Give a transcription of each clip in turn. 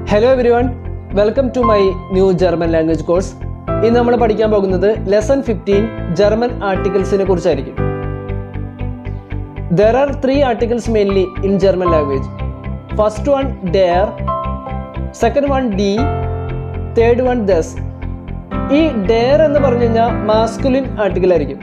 hello everyone welcome to my new German language course ഇന്ന് നമ്മൾ പഠിക്കാൻ പോകുന്നത് ലെസൺ ഫിഫ്റ്റീൻ ജർമ്മൻ ആർട്ടിക്കിൾസിനെ കുറിച്ചായിരിക്കും there are three articles mainly in German language first one ഡെയർ second one ഡി third one ദസ് ഈ ഡെയർ എന്ന് പറഞ്ഞു കഴിഞ്ഞാൽ മാസ്കുലിൻ ആർട്ടിക്കിൾ ആയിരിക്കും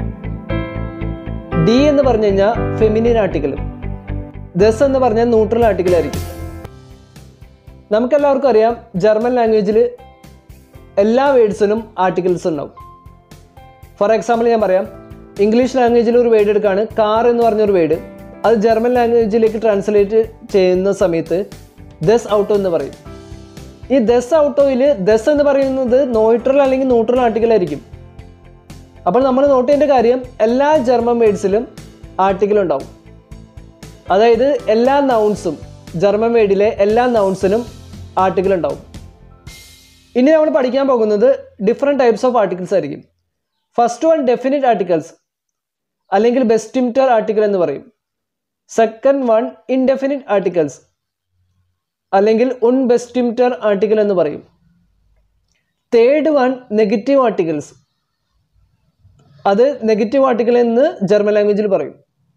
ഡി എന്ന് പറഞ്ഞു കഴിഞ്ഞാൽ ഫെമിനിൻ ആർട്ടിക്കിളും ദസ് എന്ന് പറഞ്ഞാൽ ന്യൂട്രൽ ആർട്ടിക്കിൾ ആയിരിക്കും നമുക്കെല്ലാവർക്കും അറിയാം ജർമ്മൻ ലാംഗ്വേജിൽ എല്ലാ വേർഡ്സിനും ആർട്ടിക്കിൾസ് ഉണ്ടാവും ഫോർ എക്സാമ്പിൾ ഞാൻ പറയാം ഇംഗ്ലീഷ് ലാംഗ്വേജിൽ ഒരു വേർഡ് എടുക്കുകയാണ് കാർ എന്ന് പറഞ്ഞൊരു വേർഡ് അത് ജർമ്മൻ ലാംഗ്വേജിലേക്ക് ട്രാൻസ്ലേറ്റ് ചെയ്യുന്ന സമയത്ത് ദസ് ഔട്ടോ എന്ന് പറയും ഈ ദസ് ഔട്ടോയിൽ ദസ് എന്ന് പറയുന്നത് നോയിട്രൽ അല്ലെങ്കിൽ ന്യൂട്രൽ ആർട്ടിക്കിൾ ആയിരിക്കും അപ്പോൾ നമ്മൾ നോട്ട് ചെയ്യേണ്ട കാര്യം എല്ലാ ജർമ്മൻ വേർഡ്സിലും ആർട്ടിക്കിൾ ഉണ്ടാവും അതായത് എല്ലാ നൗൺസും ജർമ്മൻ വേർഡിലെ എല്ലാ നൗൺസിനും ആർട്ടിക്കിൾ ഉണ്ടാവും ഇനി നമ്മൾ പഠിക്കാൻ പോകുന്നത് ഡിഫറെൻറ്റ് ടൈപ്സ് ഓഫ് ആർട്ടിക്കിൾസ് ആയിരിക്കും ഫസ്റ്റ് വൺ ഡെഫിനിറ്റ് ആർട്ടിക്കിൾസ് അല്ലെങ്കിൽ ബെസ്റ്റിംറ്റർ ആർട്ടിക്കിൾ എന്ന് പറയും സെക്കൻഡ് വൺ ഇൻഡെഫിനിറ്റ് ആർട്ടിക്കിൾസ് അല്ലെങ്കിൽ ഉൺ ബെസ്റ്റിംറ്റർ ആർട്ടിക്കിൾ എന്ന് പറയും തേർഡ് വൺ നെഗറ്റീവ് ആർട്ടിക്കിൾസ് അത് നെഗറ്റീവ് ആർട്ടിക്കിൾ എന്ന് ജർമ്മൻ ലാംഗ്വേജിൽ പറയും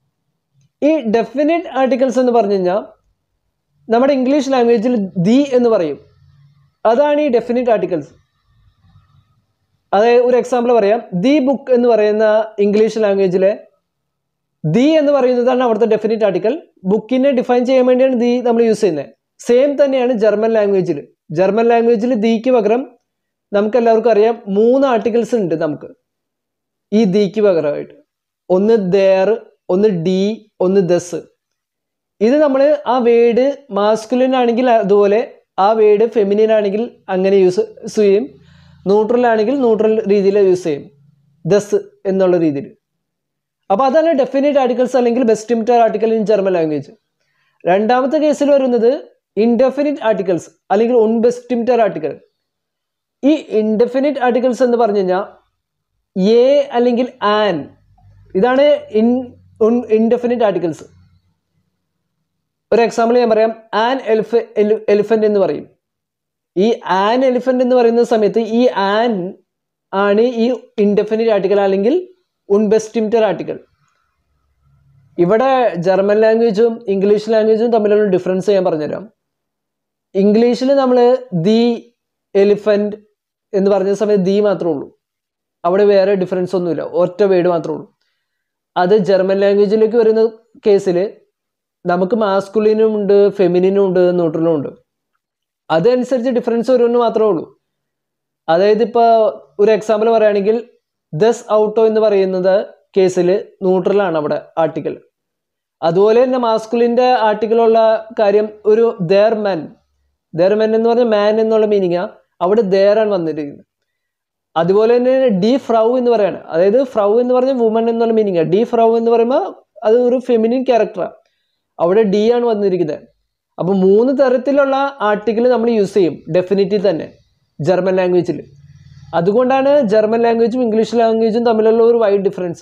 ഈ ഡെഫിനിറ്റ് ആർട്ടിക്കിൾസ് എന്ന് പറഞ്ഞു കഴിഞ്ഞാൽ നമ്മുടെ ഇംഗ്ലീഷ് ലാംഗ്വേജിൽ ദി എന്ന് പറയും അതാണ് ഈ ഡെഫിനിറ്റ് ആർട്ടിക്കിൾസ് അതായത് ഒരു എക്സാമ്പിൾ പറയാം ദി ബുക്ക് എന്ന് പറയുന്ന ഇംഗ്ലീഷ് ലാംഗ്വേജിലെ ദി എന്ന് പറയുന്നതാണ് അവിടുത്തെ ഡെഫിനിറ്റ് ആർട്ടിക്കൽ ബുക്കിനെ ഡിഫൈൻ ചെയ്യാൻ വേണ്ടിയാണ് ദി നമ്മൾ യൂസ് ചെയ്യുന്നത് സെയിം തന്നെയാണ് ജർമ്മൻ ലാംഗ്വേജിൽ ജർമ്മൻ ലാംഗ്വേജിൽ ദിക്ക് പകരം നമുക്ക് എല്ലാവർക്കും അറിയാം മൂന്ന് ആർട്ടിക്കിൾസ് ഉണ്ട് നമുക്ക് ഈ ദിക്ക് പകരമായിട്ട് ഒന്ന് ദേർ ഒന്ന് ഡി ഒന്ന് ദസ് ഇത് നമ്മൾ ആ വേർഡ് മാസ്കുലിൻ ആണെങ്കിൽ അതുപോലെ ആ വേർഡ് ഫെമിനിൻ ആണെങ്കിൽ അങ്ങനെ യൂസ് ചെയ്യും ന്യൂട്രൽ ആണെങ്കിൽ ന്യൂട്രൽ രീതിയിൽ യൂസ് ചെയ്യും ദസ് എന്നുള്ള രീതിയിൽ അപ്പോൾ അതാണ് ഡെഫിനറ്റ് ആർട്ടിക്കിൾസ് അല്ലെങ്കിൽ ബെസ്റ്റിമിറ്റർ ആർട്ടിക്കൽ ഇൻ ജർമ്മൻ ലാംഗ്വേജ് രണ്ടാമത്തെ കേസിൽ വരുന്നത് ഇൻഡെഫിനിറ്റ് ആർട്ടിക്കിൾസ് അല്ലെങ്കിൽ ഉൺബെസ്റ്റിമിറ്റർ ആർട്ടിക്കൽ ഈ ഇൻഡെഫിനിറ്റ് ആർട്ടിക്കിൾസ് എന്ന് പറഞ്ഞു കഴിഞ്ഞാൽ എ അല്ലെങ്കിൽ ആൻ ഇതാണ് ഇൻ ഇൻഡെഫിനിറ്റ് ആർട്ടിക്കിൾസ് ഒരു എക്സാമ്പിൾ ഞാൻ പറയാം ആൻ എലിഫ എലിഫന്റ് എന്ന് പറയും ഈ ആൻ എലിഫന്റ് എന്ന് പറയുന്ന സമയത്ത് ഈ ആൻ ആണ് ഈ ഇൻഡെഫിനിറ്റ് ആർട്ടിക്കൽ അല്ലെങ്കിൽ ഉൺബെസ്റ്റിമിറ്റർ ആർട്ടിക്കൽ ഇവിടെ ജർമ്മൻ ലാംഗ്വേജും ഇംഗ്ലീഷ് ലാംഗ്വേജും തമ്മിലുള്ള ഡിഫറൻസ് ഞാൻ പറഞ്ഞുതരാം ഇംഗ്ലീഷിൽ നമ്മൾ ദി എലിഫന്റ് എന്ന് പറഞ്ഞ സമയത്ത് ദി മാത്രമേ ഉള്ളൂ അവിടെ വേറെ ഡിഫറൻസ് ഒന്നുമില്ല ഒറ്റ വേർഡ് മാത്രമേ ഉള്ളൂ അത് ജർമ്മൻ ലാംഗ്വേജിലേക്ക് വരുന്ന കേസിൽ നമുക്ക് മാസ്കുലിനും ഉണ്ട് ഫെമിനിനും ഉണ്ട് ന്യൂട്രലും ഉണ്ട് അതനുസരിച്ച് ഡിഫറൻസ് വരുമെന്ന് മാത്രമേ ഉള്ളൂ അതായത് ഇപ്പോൾ ഒരു എക്സാമ്പിൾ പറയുകയാണെങ്കിൽ ദസ് ഔട്ടോ എന്ന് പറയുന്നത് കേസിൽ ന്യൂട്രലാണ് അവിടെ ആർട്ടിക്കൽ അതുപോലെ തന്നെ മാസ്കുലിൻ്റെ ആർട്ടിക്കിളുള്ള കാര്യം ഒരു ദേർ മെൻ ദേർ മെൻ എന്ന് പറഞ്ഞാൽ മാൻ എന്നുള്ള മീനിങ്ങാ അവിടെ ദേറാണ് വന്നിരിക്കുന്നത് അതുപോലെ തന്നെ ഡി ഫ്രൗ എന്ന് പറയാണ് അതായത് ഫ്രൗ എന്ന് പറഞ്ഞ വുമൺ എന്നുള്ള മീനിങ് ഡി ഫ്രൗ എന്ന് പറയുമ്പോൾ അത് ഒരു ഫെമിനിൻ ക്യാരക്ടറാണ് അവിടെ ഡി ആണ് വന്നിരിക്കുന്നത് അപ്പോൾ മൂന്ന് തരത്തിലുള്ള ആർട്ടിക്കിൾ നമ്മൾ യൂസ് ചെയ്യും ഡെഫിനറ്റ്ലി തന്നെ ജർമ്മൻ ലാംഗ്വേജിൽ അതുകൊണ്ടാണ് ജർമ്മൻ ലാംഗ്വേജും ഇംഗ്ലീഷ് ലാംഗ്വേജും തമ്മിലുള്ള ഒരു വൈഡ് ഡിഫറൻസ്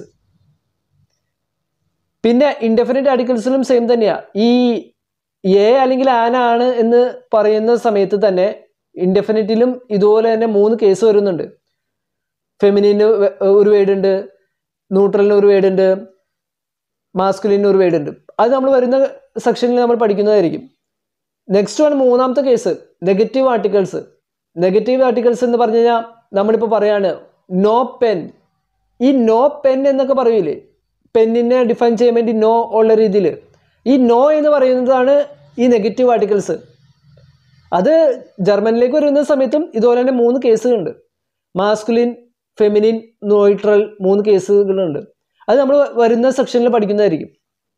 പിന്നെ ഇൻഡെഫിനിറ്റ് ആർട്ടിക്കിൾസിലും സെയിം തന്നെയാണ് ഈ എ അല്ലെങ്കിൽ ആനാണ് എന്ന് പറയുന്ന സമയത്ത് തന്നെ ഇൻഡെഫിനിറ്റിലും ഇതുപോലെ തന്നെ മൂന്ന് കേസ് വരുന്നുണ്ട് ഫെമിനിന് ഒരു വേർഡ് ഉണ്ട് ന്യൂട്രലിന് ഒരു വേർഡ് ഉണ്ട് മാസ്കുലിന് ഒരു വേർഡ് ഉണ്ട് അത് നമ്മൾ വരുന്ന സെക്ഷനിൽ നമ്മൾ പഠിക്കുന്നതായിരിക്കും നെക്സ്റ്റ് വൺ മൂന്നാമത്തെ case negative articles negative articles എന്ന് പറഞ്ഞു കഴിഞ്ഞാൽ നമ്മളിപ്പോൾ പറയാണ് നോ പെൻ ഈ നോ പെൻ എന്നൊക്കെ പറയൂലേ പെന്നിനെ ഡിഫൈൻ ചെയ്യാൻ വേണ്ടി നോ ഉള്ള രീതിയിൽ ഈ നോ എന്ന് പറയുന്നതാണ് ഈ നെഗറ്റീവ് ആർട്ടിക്കിൾസ് അത് ജർമ്മനിലേക്ക് വരുന്ന സമയത്തും ഇതുപോലെ തന്നെ മൂന്ന് കേസുകളുണ്ട് മാസ്കുലിൻ ഫെമിനിൻ നോയിട്രൽ മൂന്ന് കേസുകളുണ്ട് അത് നമ്മൾ വരുന്ന സെക്ഷനിൽ പഠിക്കുന്നതായിരിക്കും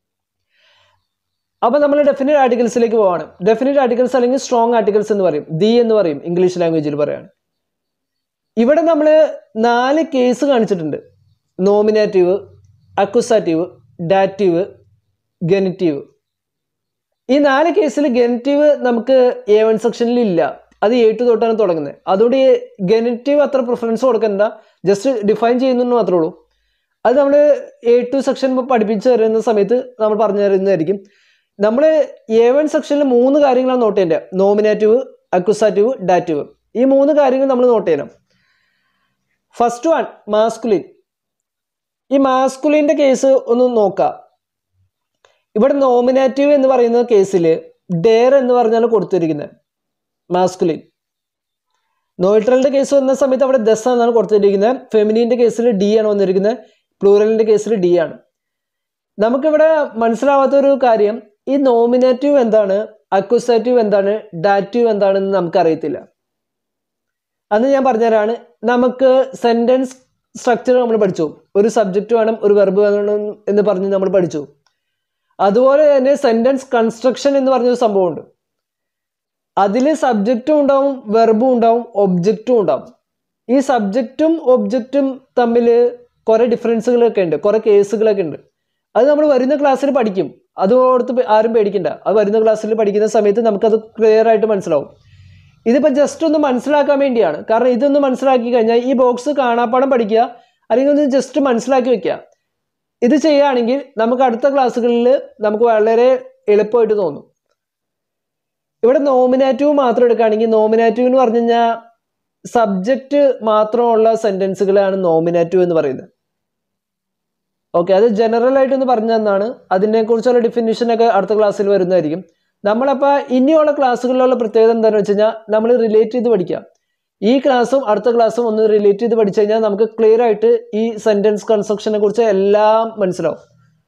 അപ്പോൾ നമ്മൾ ഡെഫിനറ്റ് ആർട്ടിക്കിൾസിലേക്ക് പോവാണ് ഡെഫിനറ്റ് ആർട്ടിക്കിൾസ് അല്ലെങ്കിൽ സ്ട്രോങ് ആർട്ടിക്കിൾസ് എന്ന് പറയും ദി എന്ന് പറയും ഇംഗ്ലീഷ് ലാംഗ്വേജിൽ പറയാണ് ഇവിടെ നമ്മൾ നാല് കേസ് കാണിച്ചിട്ടുണ്ട് നോമിനേറ്റീവ് അക്വസാറ്റീവ് ഡാറ്റീവ് ഗെനിറ്റീവ് ഈ നാല് കേസിൽ ഗെനിറ്റീവ് നമുക്ക് എ വൺ സെക്ഷനിൽ ഇല്ല അത് എ ടു തൊട്ടാണ് തുടങ്ങുന്നത് അതുകൊണ്ട് ഈ ഗെനിറ്റീവ് അത്ര പ്രിഫറൻസ് കൊടുക്കണ്ട ജസ്റ്റ് ഡിഫൈൻ ചെയ്യുന്നു മാത്രമേ ഉള്ളൂ അത് നമ്മൾ എ ടു സെക്ഷൻ പഠിപ്പിച്ച് തരുന്ന സമയത്ത് നമ്മൾ പറഞ്ഞു തരുന്നതായിരിക്കും നമ്മൾ എ വൺ സെക്ഷനിൽ മൂന്ന് കാര്യങ്ങളാണ് നോട്ട് ചെയ്യേണ്ടത് നോമിനേറ്റീവ് അക്വസാറ്റീവ് ഡാറ്റീവ് ഈ മൂന്ന് കാര്യങ്ങൾ നമ്മൾ നോട്ട് ചെയ്യണം ഫസ്റ്റ് വൺ മാസ്കുലിൻ ഈ മാസ്കുലിൻ്റെ കേസ് ഒന്ന് നോക്കാം ഇവിടെ നോമിനേറ്റീവ് എന്ന് പറയുന്ന കേസിൽ ഡെയർ എന്ന് പറഞ്ഞാണ് കൊടുത്തിരിക്കുന്നത് മാസ്കുലിൻ നോയിട്രലിൻ്റെ കേസ് വന്ന സമയത്ത് അവിടെ ദസ് എന്നാണ് കൊടുത്തിരിക്കുന്നത് ഫെമിനീൻ്റെ കേസിൽ ഡി ആണ് വന്നിരിക്കുന്നത് പ്ലൂറലിൻ്റെ കേസിൽ ഡി ആണ് നമുക്കിവിടെ മനസ്സിലാവാത്ത ഒരു കാര്യം ഈ നോമിനേറ്റീവ് എന്താണ് അക്വസേറ്റീവ് എന്താണ് ഡാറ്റീവ് എന്താണെന്ന് നമുക്കറിയത്തില്ല അന്ന് ഞാൻ പറഞ്ഞുതരാണ് നമുക്ക് സെൻറ്റൻസ് സ്ട്രക്ചർ നമ്മൾ പഠിച്ചു ഒരു സബ്ജക്റ്റ് വേണം ഒരു വെർബ് വേണം എന്ന് പറഞ്ഞ് നമ്മൾ പഠിച്ചു അതുപോലെ തന്നെ സെൻറ്റൻസ് കൺസ്ട്രക്ഷൻ എന്ന് പറഞ്ഞൊരു സംഭവമുണ്ട് അതിൽ സബ്ജക്റ്റും ഉണ്ടാവും വെർബും ഉണ്ടാവും ഒബ്ജക്റ്റും ഉണ്ടാവും ഈ സബ്ജക്റ്റും ഒബ്ജക്റ്റും തമ്മിൽ കുറേ ഡിഫറൻസുകളൊക്കെ ഉണ്ട് കുറേ കേസുകളൊക്കെ ഉണ്ട് അത് നമ്മൾ വരുന്ന ക്ലാസ്സിൽ പഠിക്കും അത് ഓർത്ത് ആരും പേടിക്കണ്ട അത് വരുന്ന ക്ലാസ്സിൽ പഠിക്കുന്ന സമയത്ത് നമുക്കത് ക്ലിയർ ആയിട്ട് മനസ്സിലാവും ഇതിപ്പോൾ ജസ്റ്റ് ഒന്ന് മനസ്സിലാക്കാൻ വേണ്ടിയാണ് കാരണം ഇതൊന്ന് മനസ്സിലാക്കി കഴിഞ്ഞാൽ ഈ ബോക്സ് കാണാപ്പാടം പഠിക്കുക അല്ലെങ്കിൽ ഒന്ന് ജസ്റ്റ് മനസ്സിലാക്കി വെക്കുക ഇത് ചെയ്യുകയാണെങ്കിൽ നമുക്ക് അടുത്ത ക്ലാസ്സുകളിൽ നമുക്ക് വളരെ എളുപ്പമായിട്ട് തോന്നും ഇവിടെ നോമിനേറ്റീവ് മാത്രം എടുക്കുകയാണെങ്കിൽ നോമിനേറ്റീവ് എന്ന് പറഞ്ഞു കഴിഞ്ഞാൽ സബ്ജക്റ്റ് മാത്രമുള്ള സെൻറ്റൻസുകളാണ് നോമിനേറ്റീവ് എന്ന് പറയുന്നത് ഓക്കെ അത് ജനറൽ ആയിട്ടൊന്ന് പറഞ്ഞു തന്നാണ് അതിനെക്കുറിച്ചുള്ള ഡിഫിനിഷനൊക്കെ അടുത്ത ക്ലാസ്സിൽ വരുന്നതായിരിക്കും നമ്മളപ്പോൾ ഇനിയുള്ള ക്ലാസ്സുകളിലുള്ള പ്രത്യേകത എന്താണെന്ന് വെച്ച് കഴിഞ്ഞാൽ നമ്മൾ റിലേറ്റ് ചെയ്ത് പഠിക്കാം ഈ ക്ലാസ്സും അടുത്ത ക്ലാസ്സും ഒന്ന് റിലേറ്റ് ചെയ്ത് പഠിച്ചു കഴിഞ്ഞാൽ നമുക്ക് ക്ലിയർ ആയിട്ട് ഈ സെൻറ്റൻസ് കൺസ്ട്രക്ഷനെ കുറിച്ച് എല്ലാം മനസ്സിലാവും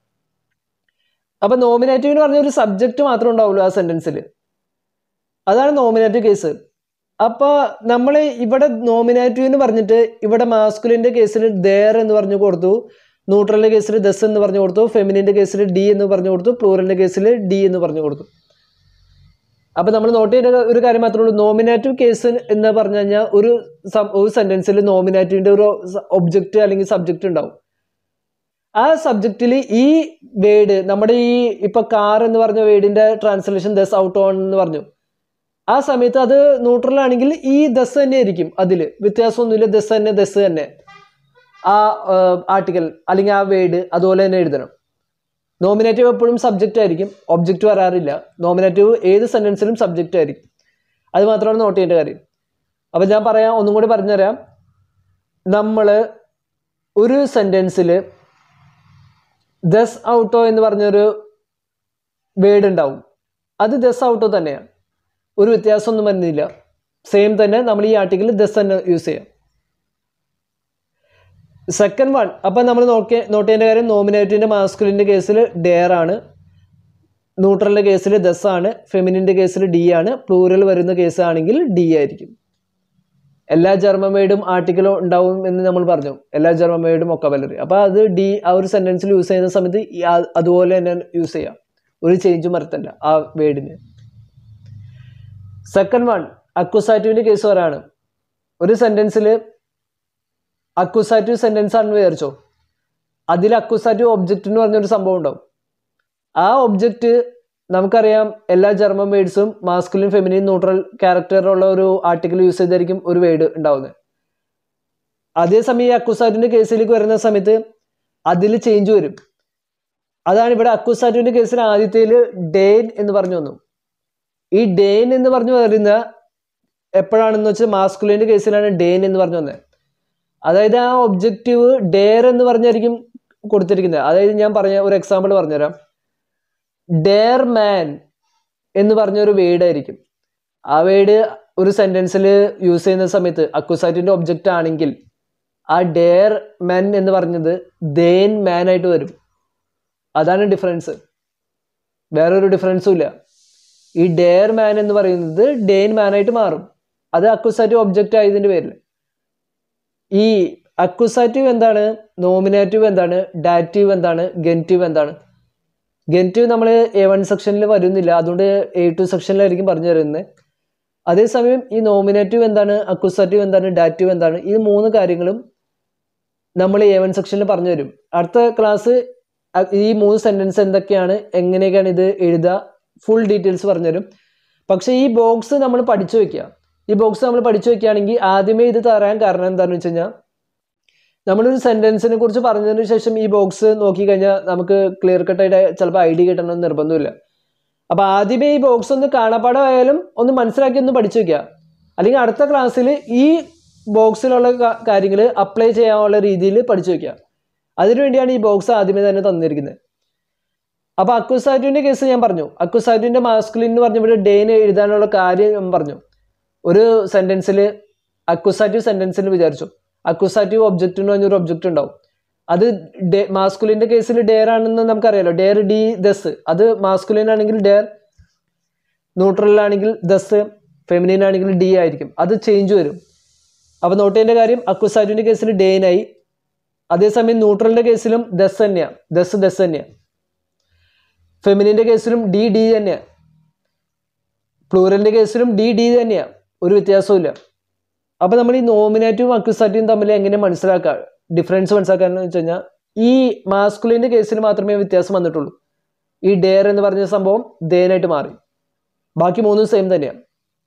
അപ്പം നോമിനേറ്റീവ് എന്ന് പറഞ്ഞ ഒരു സബ്ജക്റ്റ് മാത്രമേ ഉണ്ടാവുള്ളൂ ആ സെൻറ്റൻസിൽ അതാണ് നോമിനേറ്റീവ് കേസ് അപ്പോൾ നമ്മൾ ഇവിടെ നോമിനേറ്റീവ് എന്ന് പറഞ്ഞിട്ട് ഇവിടെ മാസ്കുലിൻ്റെ കേസിൽ ദേർ എന്ന് പറഞ്ഞു കൊടുത്തു ന്യൂട്രലിൻ്റെ കേസിൽ ദസ് എന്ന് പറഞ്ഞു കൊടുത്തു ഫെമിനിൻ്റെ കേസിൽ ഡി എന്ന് പറഞ്ഞു കൊടുത്തു പ്ലൂറലിൻ്റെ കേസിൽ ഡി എന്ന് പറഞ്ഞു കൊടുത്തു അപ്പോൾ നമ്മൾ നോട്ട് ചെയ്ത ഒരു കാര്യം മാത്രമേ ഉള്ളൂ നോമിനേറ്റീവ് കേസ് എന്ന് പറഞ്ഞു കഴിഞ്ഞാൽ ഒരു സം- ഒരു സെൻറ്റൻസിൽ നോമിനേറ്റീവിൻ്റെ ഒരു ഒബ്ജക്റ്റ് അല്ലെങ്കിൽ സബ്ജക്റ്റ് ഉണ്ടാവും ആ സബ്ജക്റ്റിൽ ഈ വേർഡ് നമ്മുടെ ഈ ഇപ്പൊ കാർ എന്ന് പറഞ്ഞ വേർഡിന്റെ ട്രാൻസ്ലേഷൻ ദസ് ഔട്ട് ഓൺ എന്ന് പറഞ്ഞു ആ സമയത്ത് അത് ന്യൂട്രൽ ആണെങ്കിൽ ഈ ദസ് തന്നെ ആയിരിക്കും അതിൽ വ്യത്യാസമൊന്നുമില്ല ദസ് തന്നെ ദസ് തന്നെ ആ ആർട്ടിക്കൽ അല്ലെങ്കിൽ ആ വേർഡ് അതുപോലെ തന്നെ എഴുതണം നോമിനേറ്റീവ് എപ്പോഴും സബ്ജക്റ്റ് ആയിരിക്കും ഒബ്ജക്റ്റ് വരാറില്ല നോമിനേറ്റീവ് ഏത് സെൻറ്റൻസിലും സബ്ജക്റ്റ് ആയിരിക്കും അത് മാത്രമാണ് നോട്ട് ചെയ്യേണ്ട കാര്യം അപ്പം ഞാൻ പറയാം ഒന്നും കൂടി പറഞ്ഞുതരാം നമ്മൾ ഒരു സെൻറ്റൻസിൽ ദസ് ഔട്ടോ എന്ന് പറഞ്ഞൊരു വേർഡ് ഉണ്ടാവും അത് ദസ് ഔട്ടോ തന്നെയാണ് ഒരു വ്യത്യാസമൊന്നും വരുന്നില്ല സെയിം തന്നെ നമ്മൾ ഈ ആർട്ടിക്കിൾ ദസ് തന്നെ യൂസ് ചെയ്യാം സെക്കൻഡ് വൺ അപ്പം നമ്മൾ നോക്കി നോട്ട് ചെയ്യേണ്ട കാര്യം നോമിനേറ്റീവിൻ്റെ മാസ്കുലിൻ്റെ കേസിൽ ഡെയർ ആണ് ന്യൂട്രലിൻ്റെ കേസിൽ ദസ് ആണ് ഫെമിനിൻ്റെ കേസിൽ ഡി ആണ് പ്ലൂറൽ വരുന്ന കേസ് ആണെങ്കിൽ ഡി ആയിരിക്കും എല്ലാ ജർമ്മൻ വേർഡും ആർട്ടിക്കലും ഉണ്ടാവും എന്ന് നമ്മൾ പറഞ്ഞു എല്ലാ ജർമ്മൻ വേർഡും ഒക്കെ വലറി അപ്പോൾ അത് ഡി ആ ഒരു സെൻറ്റൻസിൽ യൂസ് ചെയ്യുന്ന സമയത്ത് ഈ ആ- അതുപോലെ തന്നെ യൂസ് ചെയ്യാം ഒരു ചേഞ്ചും വരുത്തണ്ട ആ വേർഡിന് സെക്കൻഡ് വൺ അക്വസാറ്റീവിൻ്റെ കേസ് വരാണ് ഒരു സെൻറ്റൻസിൽ അക്വസാറ്റീവ് സെൻറ്റൻസ് ആണെന്ന് വിചാരിച്ചോ അതിൽ അക്വസാറ്റീവ് ഒബ്ജക്റ്റ് എന്ന് പറഞ്ഞൊരു സംഭവം ഉണ്ടാവും ആ ഒബ്ജക്റ്റ് നമുക്കറിയാം എല്ലാ ജർമ്മൻ വേർഡ്സും മാസ്കുലിൻ ഫെമിനിൻ ന്യൂട്രൽ ക്യാരക്ടറുള്ള ഒരു ആർട്ടിക്കിൾ യൂസ് ചെയ്തായിരിക്കും ഒരു വേർഡ് ഉണ്ടാവുന്നത് അതേസമയം ഈ അക്വസാറ്റിൻ്റെ കേസിലേക്ക് വരുന്ന സമയത്ത് അതിൽ ചേഞ്ച് വരും അതാണ് ഇവിടെ അക്വസാറ്റിൻ്റെ കേസിൽ ആദ്യത്തേൽ ഡേൻ എന്ന് പറഞ്ഞു വന്നു ഈ ഡേൻ എന്ന് പറഞ്ഞു വരുന്ന എപ്പോഴാണെന്ന് വെച്ചാൽ മാസ്കുലിൻ്റെ കേസിലാണ് ഡേൻ എന്ന് പറഞ്ഞു വന്നത് അതായത് ആ ഒബ്ജക്റ്റീവ് ഡെയർ എന്ന് പറഞ്ഞായിരിക്കും കൊടുത്തിരിക്കുന്നത് അതായത് ഞാൻ പറഞ്ഞ ഒരു എക്സാമ്പിൾ പറഞ്ഞുതരാം ഡെയർ മാൻ എന്ന് പറഞ്ഞൊരു വേർഡ് ആയിരിക്കും ആ വേർഡ് ഒരു സെന്റൻസിൽ യൂസ് ചെയ്യുന്ന സമയത്ത് അക്വസാറ്റിന്റെ ഒബ്ജക്റ്റ് ആണെങ്കിൽ ആ ഡെയർ മെൻ എന്ന് പറഞ്ഞത് ദേൻ മാൻ ആയിട്ട് വരും അതാണ് ഡിഫറൻസ് വേറൊരു ഡിഫറൻസും ഇല്ല ഈ ഡെയർ മാൻ എന്ന് പറയുന്നത് ഡെയിൻ മാൻ ആയിട്ട് മാറും അത് അക്വസാറ്റീവ് ഒബ്ജക്റ്റ് ആയതിന്റെ പേരിൽ ഈ അക്വസാറ്റീവ് എന്താണ് നോമിനേറ്റീവ് എന്താണ് ഡാറ്റീവ് എന്താണ് ഗെൻറ്റീവ് എന്താണ് ഗെൻറ്റീവ് നമ്മൾ എ വൺ സെക്ഷനിൽ വരുന്നില്ല അതുകൊണ്ട് എ ടു സെക്ഷനിലായിരിക്കും പറഞ്ഞു തരുന്നത് അതേസമയം ഈ നോമിനേറ്റീവ് എന്താണ് അക്വസാറ്റീവ് എന്താണ് ഡാറ്റീവ് എന്താണ് ഈ മൂന്ന് കാര്യങ്ങളും നമ്മൾ എ വൺ സെക്ഷനിൽ പറഞ്ഞു തരും അടുത്ത ക്ലാസ് ഈ മൂന്ന് സെൻറ്റൻസ് എന്തൊക്കെയാണ് എങ്ങനെയൊക്കെയാണ് ഇത് എഴുതുക ഫുൾ ഡീറ്റെയിൽസ് പറഞ്ഞുതരും പക്ഷേ ഈ ബോക്സ് നമ്മൾ പഠിച്ചു വെക്കുക ഈ ബോക്സ് നമ്മൾ പഠിച്ചു വെക്കുകയാണെങ്കിൽ ആദ്യമേ ഇത് തരാൻ കാരണം എന്താണെന്ന് വെച്ച് കഴിഞ്ഞാൽ നമ്മളൊരു സെൻറ്റൻസിനെ കുറിച്ച് പറഞ്ഞതിന് ശേഷം ഈ ബോക്സ് നോക്കി കഴിഞ്ഞാൽ നമുക്ക് ക്ലിയർ കട്ടായിട്ട് ചിലപ്പോൾ ഐ ഡി കിട്ടണമെന്ന് നിർബന്ധമില്ല അപ്പോൾ ആദ്യമേ ഈ ബോക്സ് ഒന്ന് കാണാപ്പാടമായാലും ഒന്ന് മനസ്സിലാക്കി ഒന്ന് പഠിച്ചു വെക്കുക അല്ലെങ്കിൽ അടുത്ത ക്ലാസ്സിൽ ഈ ബോക്സിലുള്ള കാര്യങ്ങൾ അപ്ലൈ ചെയ്യാനുള്ള രീതിയിൽ പഠിച്ചു വെക്കുക അതിനുവേണ്ടിയാണ് ഈ ബോക്സ് ആദ്യമേ തന്നെ തന്നിരിക്കുന്നത് അപ്പോൾ അക്വസാറ്റുവിൻ്റെ കേസ് ഞാൻ പറഞ്ഞു അക്വസാറ്റുവിൻ്റെ മാസ്കുലിൻ എന്ന് പറഞ്ഞ ഇവിടെ ഡേന് എഴുതാനുള്ള കാര്യം ഞാൻ പറഞ്ഞു ഒരു സെൻറ്റൻസിൽ അക്വസാറ്റീവ് സെൻറ്റൻസിൽ വിചാരിച്ചു അക്വസാറ്റീവ് ഒബ്ജക്റ്റ് എന്ന് പറഞ്ഞൊരു ഒബ്ജക്റ്റ് ഉണ്ടാവും അത് ഡേ മാസ്കുലിൻ്റെ കേസിൽ ഡെയർ ആണെന്ന് നമുക്കറിയാലോ ഡെയർ ഡി ദസ് അത് മാസ്കുലിൻ ആണെങ്കിൽ ഡെയർ ന്യൂട്രലിലാണെങ്കിൽ ദസ് ഫെമിനിൻ ആണെങ്കിൽ ഡി ആയിരിക്കും അത് ചേഞ്ച് വരും അപ്പോൾ നോട്ട് ചെയ്യേണ്ട കാര്യം അക്വസാറ്റുവിൻ്റെ കേസിൽ ഡേനായി അതേസമയം ന്യൂട്രലിൻ്റെ കേസിലും ദസ് തന്നെയാണ് ദസ് ദസ് തന്നെയാണ് ഫെമിനിൻ്റെ കേസിലും ഡി ഡി തന്നെയാണ് പ്ലൂറലിൻ്റെ കേസിലും ഡി ഡി തന്നെയാണ് ഒരു വ്യത്യാസവും അപ്പോൾ നമ്മൾ ഈ നോമിനേറ്റീവും അക്വിസാറ്റീവും തമ്മിൽ എങ്ങനെ മനസ്സിലാക്കുക ഡിഫറൻസ് മനസ്സിലാക്കാന്ന് വെച്ച് കഴിഞ്ഞാൽ ഈ മാസ്കുലിൻ്റെ കേസിൽ മാത്രമേ വ്യത്യാസം വന്നിട്ടുള്ളൂ ഈ ഡെയർ എന്ന് പറഞ്ഞ സംഭവം ദേനായിട്ട് മാറി ബാക്കി മൂന്നും സെയിം തന്നെയാണ്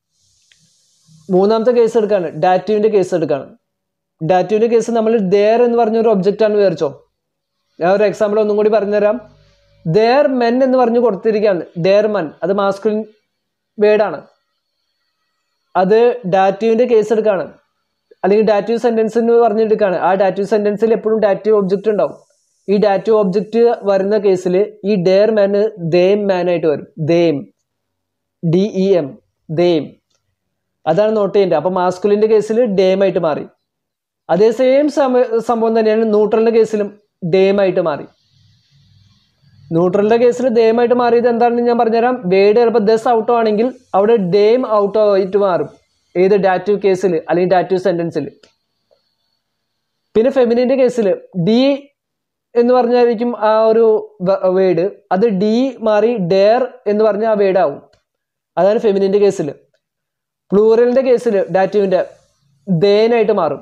മൂന്നാമത്തെ കേസ് എടുക്കാണ് ഡാറ്റീവിൻ്റെ കേസ് എടുക്കാണ് ഡാറ്റീവിൻ്റെ കേസ് നമ്മൾ ദേർ എന്ന് പറഞ്ഞ ഒരു ഒബ്ജക്റ്റ് ആണ് വിചാരിച്ചോ ഞാൻ ഒരു എക്സാമ്പിൾ ഒന്നും കൂടി പറഞ്ഞുതരാം ദേർ മെൻ എന്ന് പറഞ്ഞു കൊടുത്തിരിക്കുകയാണ് ഡെയർ മൻ അത് മാസ്കുലിൻ വേർഡാണ് അത് ഡാറ്റീവിൻ്റെ കേസ് എടുക്കാണ് അല്ലെങ്കിൽ ഡാറ്റീവ് സെൻറ്റൻസ് എന്ന് പറഞ്ഞെടുക്കാണ് ആ ഡാറ്റീവ് സെൻറ്റൻസിൽ എപ്പോഴും ഡാറ്റീവ് ഒബ്ജക്റ്റ് ഉണ്ടാവും ഈ ഡാറ്റീവ് ഒബ്ജക്റ്റ് വരുന്ന കേസിൽ ഈ ഡെയർ മാന് ദേം മാൻ ആയിട്ട് വരും ദേം ഡി ഇ എം ദേം അതാണ് നോട്ട് ചെയ്യേണ്ടത് അപ്പോൾ മാസ്കുലിൻ്റെ കേസിൽ ഡേം ആയിട്ട് മാറി അതേ സെയിം സംഭവം തന്നെയാണ് ന്യൂട്രലിൻ്റെ കേസിലും ഡേം ആയിട്ട് മാറി ന്യൂട്രലിൻ്റെ കേസിൽ ഡേമായിട്ട് മാറിയത് എന്താണെന്ന് ഞാൻ പറഞ്ഞുതരാം വേഡ് ചിലപ്പോൾ ദസ് ഔട്ടോ ആണെങ്കിൽ അവിടെ ഡേം ഔട്ടോ ആയിട്ട് മാറും ഏത് ഡാറ്റീവ് കേസിൽ അല്ലെങ്കിൽ ഡാറ്റീവ് സെൻറ്റൻസിൽ പിന്നെ ഫെമിനിൻ്റെ കേസിൽ ഡി എന്ന് പറഞ്ഞായിരിക്കും ആ ഒരു വേഡ് അത് ഡി മാറി ഡെയർ എന്ന് പറഞ്ഞ ആ വേഡ് ആവും അതാണ് ഫെമിനിൻ്റെ കേസിൽ പ്ലൂറലിൻ്റെ കേസിൽ ഡാറ്റീവിൻ്റെ ദേനായിട്ട് മാറും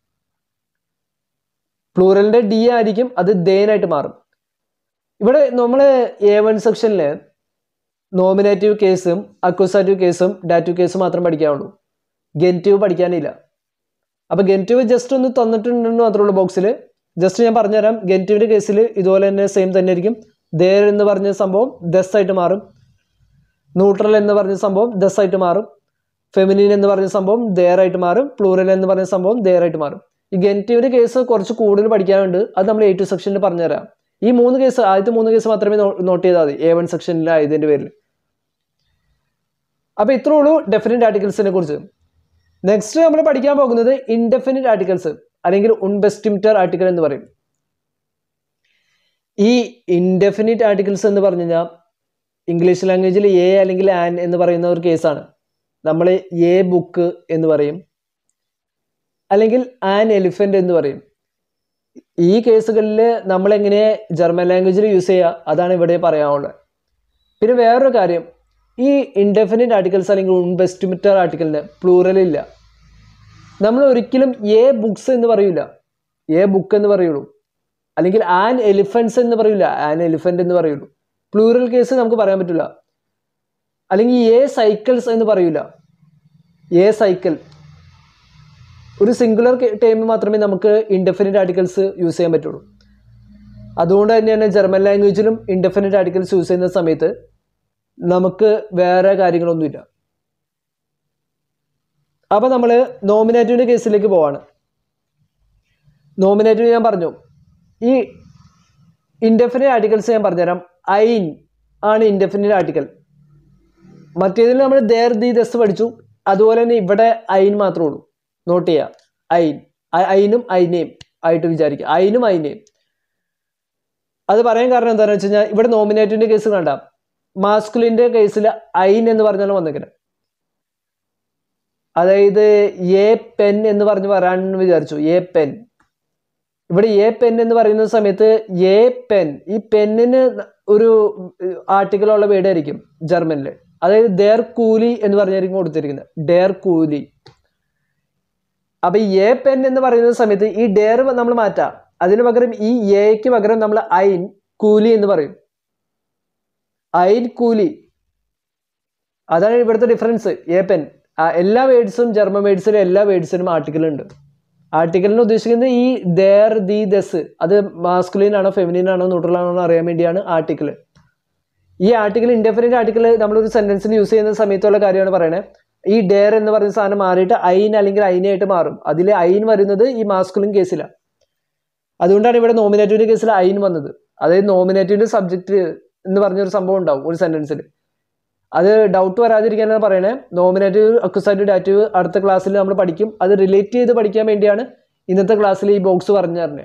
പ്ലൂറലിൻ്റെ ഡി ആയിരിക്കും അത് ദേനായിട്ട് മാറും ഇവിടെ നമ്മൾ എ വൺ സെക്ഷനിൽ നോമിനേറ്റീവ് കേസും അക്വസാറ്റീവ് കേസും ഡാറ്റീവ് കേസും മാത്രം പഠിക്കാവുള്ളൂ ഗെൻറ്റീവ് പഠിക്കാനില്ല അപ്പോൾ ഗെൻറ്റീവ് ജസ്റ്റ് ഒന്ന് തന്നിട്ടുണ്ടെന്ന് മാത്രമേ ഉള്ളൂ ബോക്സിൽ ജസ്റ്റ് ഞാൻ പറഞ്ഞുതരാം ഗെൻറ്റീവിൻ്റെ കേസിൽ ഇതുപോലെ തന്നെ സെയിം തന്നെ ആയിരിക്കും ദേർ എന്ന് പറഞ്ഞ സംഭവം ദസ് ആയിട്ട് മാറും ന്യൂട്രൽ എന്ന് പറഞ്ഞ സംഭവം ദസ് ആയിട്ട് മാറും ഫെമിനിൻ എന്ന് പറഞ്ഞ സംഭവം ദേറായിട്ട് മാറും പ്ലൂറൽ എന്ന് പറഞ്ഞ സംഭവം ദേറായിട്ട് മാറും ഈ ഗെൻറ്റീവിൻ്റെ കേസ് കുറച്ച് കൂടുതൽ പഠിക്കാനുണ്ട് അത് നമ്മൾ എ ടു സെക്ഷനിൽ പറഞ്ഞുതരാം ഈ മൂന്ന് കേസ് ആദ്യത്തെ മൂന്ന് കേസ് മാത്രമേ നോട്ട് ചെയ്താൽ മതി എ വൺ സെക്ഷനിലായതിൻ്റെ പേരിൽ അപ്പോൾ ഇത്രേ ഉള്ളൂ ഡെഫിനറ്റ് ആർട്ടിക്കിൾസിനെ കുറിച്ച് നെക്സ്റ്റ് നമ്മൾ പഠിക്കാൻ പോകുന്നത് ഇൻഡെഫിനിറ്റ് ആർട്ടിക്കിൾസ് അല്ലെങ്കിൽ ഉൺബെസ്റ്റിമിറ്റർ ആർട്ടിക്കിൾ എന്ന് പറയും ഈ ഇൻഡെഫിനിറ്റ് ആർട്ടിക്കിൾസ് എന്ന് പറഞ്ഞു കഴിഞ്ഞാൽ ഇംഗ്ലീഷ് ലാംഗ്വേജിൽ എ അല്ലെങ്കിൽ ആൻ എന്ന് പറയുന്ന ഒരു കേസാണ് നമ്മൾ എ ബുക്ക് എന്ന് പറയും അല്ലെങ്കിൽ ആൻ എലിഫന്റ് എന്ന് പറയും ഈ കേസുകളിൽ നമ്മൾ എങ്ങനെ ജർമ്മൻ ലാംഗ്വേജിൽ യൂസ് ചെയ്യുക അതാണ് ഇവിടെ പറയാനുള്ളത് പിന്നെ വേറൊരു കാര്യം ഈ ഇൻഡെഫിനിറ്റ് ആർട്ടിക്കിൾസ് അല്ലെങ്കിൽ ഉൺബെസ്റ്റിമിറ്റർ ആർട്ടിക്കിളിന് പ്ലൂറൽ ഇല്ല നമ്മൾ ഒരിക്കലും എ ബുക്സ് എന്ന് പറയൂല എ ബുക്ക് എന്ന് പറയുള്ളൂ അല്ലെങ്കിൽ ആൻ എലിഫൻസ് എന്ന് പറയൂല ആൻ എലിഫന്റ് എന്ന് പറയുള്ളൂ പ്ലൂറൽ കേസ് നമുക്ക് പറയാൻ പറ്റില്ല അല്ലെങ്കിൽ എ സൈക്കിൾസ് എന്ന് പറയൂല എ സൈക്കിൾ ഒരു സിംഗുലർ ടൈം മാത്രമേ നമുക്ക് ഇൻഡെഫിനിറ്റ് ആർട്ടിക്കിൾസ് യൂസ് ചെയ്യാൻ പറ്റുള്ളൂ അതുകൊണ്ട് തന്നെയാണ് ജർമ്മൻ ലാംഗ്വേജിലും ഇൻഡെഫിനിറ്റ് ആർട്ടിക്കിൾസ് യൂസ് ചെയ്യുന്ന സമയത്ത് നമുക്ക് വേറെ കാര്യങ്ങളൊന്നുമില്ല അപ്പോൾ നമ്മൾ നോമിനേറ്റീവിൻ്റെ കേസിലേക്ക് പോവാണ് നോമിനേറ്റീവ് ഞാൻ പറഞ്ഞു ഈ ഇൻഡെഫിനിറ്റ് ആർട്ടിക്കിൾസ് ഞാൻ പറഞ്ഞുതരാം ഐൻ ആണ് ഇൻഡെഫിനിറ്റ് ആർട്ടിക്കൽ മറ്റേതിൽ നമ്മൾ ദേർ ദി ദസ് പഠിച്ചു അതുപോലെ തന്നെ ഇവിടെ ഐൻ മാത്രമേ ഉള്ളൂ നോട്ട് ചെയ്യുക ഐൻ ഐനും ഐനെയും ആയിട്ട് വിചാരിക്കുക ഐനും ഐനെയും അത് പറയാൻ കാരണം എന്താണെന്ന് വെച്ച് കഴിഞ്ഞാൽ ഇവിടെ നോമിനേറ്റിന്റെ കേസ് കണ്ട മാസ്കുലിന്റെ കേസിൽ ഐൻ എന്ന് പറഞ്ഞാലും വന്നിരിക്കുന്നത് അതായത് എ പെൻ എന്ന് പറഞ്ഞ് പറയാനെന്ന് വിചാരിച്ചു എ പെൻ ഇവിടെ എ പെൻ എന്ന് പറയുന്ന സമയത്ത് എ പെൻ ഈ പെന്നിന് ഒരു ആർട്ടിക്കിളുള്ള വേർഡായിരിക്കും ജർമ്മനിൽ അതായത് ഡെയർ കൂലി എന്ന് പറഞ്ഞായിരിക്കും കൊടുത്തിരിക്കുന്നത് ഡെയർ കൂലി അപ്പൊ എ പെൻ എന്ന് പറയുന്ന സമയത്ത് ഈ ഡെയർ നമ്മൾ മാറ്റാം അതിന് പകരം ഈ എക്ക് പകരം നമ്മൾ ഐൻ കൂലി എന്ന് പറയും ഐൻ കൂലി അതാണ് ഇവിടുത്തെ ഡിഫറൻസ് എ പെൻ എല്ലാ വേർഡ്സും ജർമ്മൻ വേർഡ്സിലും എല്ലാ വേർഡ്സിനും ആർട്ടിക്കിൾ ഉണ്ട് ആർട്ടിക്കലിന് ഉദ്ദേശിക്കുന്നത് ഈ ദേർ ദി ദസ് അത് മാസ്കുലിൻ ആണോ ഫെമിനിൻ ആണോ ന്യൂട്രൽ ആണോ എന്ന് അറിയാൻ വേണ്ടിയാണ് ആർട്ടിക്കിൾ ഈ ആർട്ടിക്കിൾ ഇൻഡെഫിനിറ്റ് ആർട്ടിക്കിൾ നമ്മളൊരു സെന്റൻസിൽ യൂസ് ചെയ്യുന്ന സമയത്തുള്ള കാര്യമാണ് പറയണത് ഈ ഡെയർ എന്ന് പറയുന്ന സാധനം മാറിയിട്ട് ഐൻ അല്ലെങ്കിൽ ഐനായിട്ട് മാറും അതിൽ ഐൻ വരുന്നത് ഈ മാസ്കുലിൻ കേസിലാണ് അതുകൊണ്ടാണ് ഇവിടെ നോമിനേറ്റീവിന്റെ കേസിൽ ഐൻ വന്നത് അതായത് നോമിനേറ്റീവിന്റെ സബ്ജക്റ്റ് എന്ന് പറഞ്ഞൊരു സംഭവം ഉണ്ടാവും ഒരു സെന്റൻസിൽ അത് ഡൗട്ട് വരാതിരിക്കാനാണ് പറയണേ നോമിനേറ്റീവ് അക്വസാറ്റീവ് ഡാറ്റീവ് അടുത്ത ക്ലാസ്സിൽ നമ്മൾ പഠിക്കും അത് റിലേറ്റ് ചെയ്ത് പഠിക്കാൻ വേണ്ടിയാണ് ഇന്നത്തെ ക്ലാസ്സിൽ ഈ ബോക്സ് പറഞ്ഞു തരണേ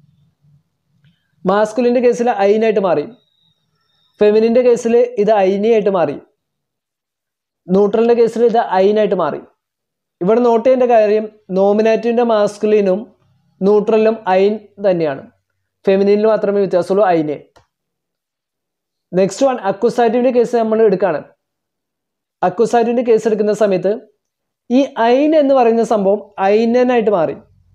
മാസ്കുലിന്റെ കേസിൽ ഐനായിട്ട് മാറി ഫെമിനിന്റെ കേസിൽ ഇത് ഐനിയായിട്ട് മാറി ന്യൂട്രലിന്റെ കേസിൽ ഇത് ഐനായിട്ട് മാറി ഇവിടെ നോട്ട് ചെയ്യേണ്ട കാര്യം നോമിനേറ്റീവിന്റെ മാസ്കുലിനും ന്യൂട്രലിലും ഐൻ തന്നെയാണ് ഫെമിനിനിൽ മാത്രമേ വ്യത്യാസമുള്ളൂ ഐനെ നെക്സ്റ്റ് വൺ അക്വസാറ്റീവിന്റെ കേസ് നമ്മൾ എടുക്കുകയാണ് അക്വസാറ്റീവിന്റെ കേസ് എടുക്കുന്ന സമയത്ത് ഈ ഐൻ എന്ന് പറയുന്ന സംഭവം ഐനനായിട്ട് മാറി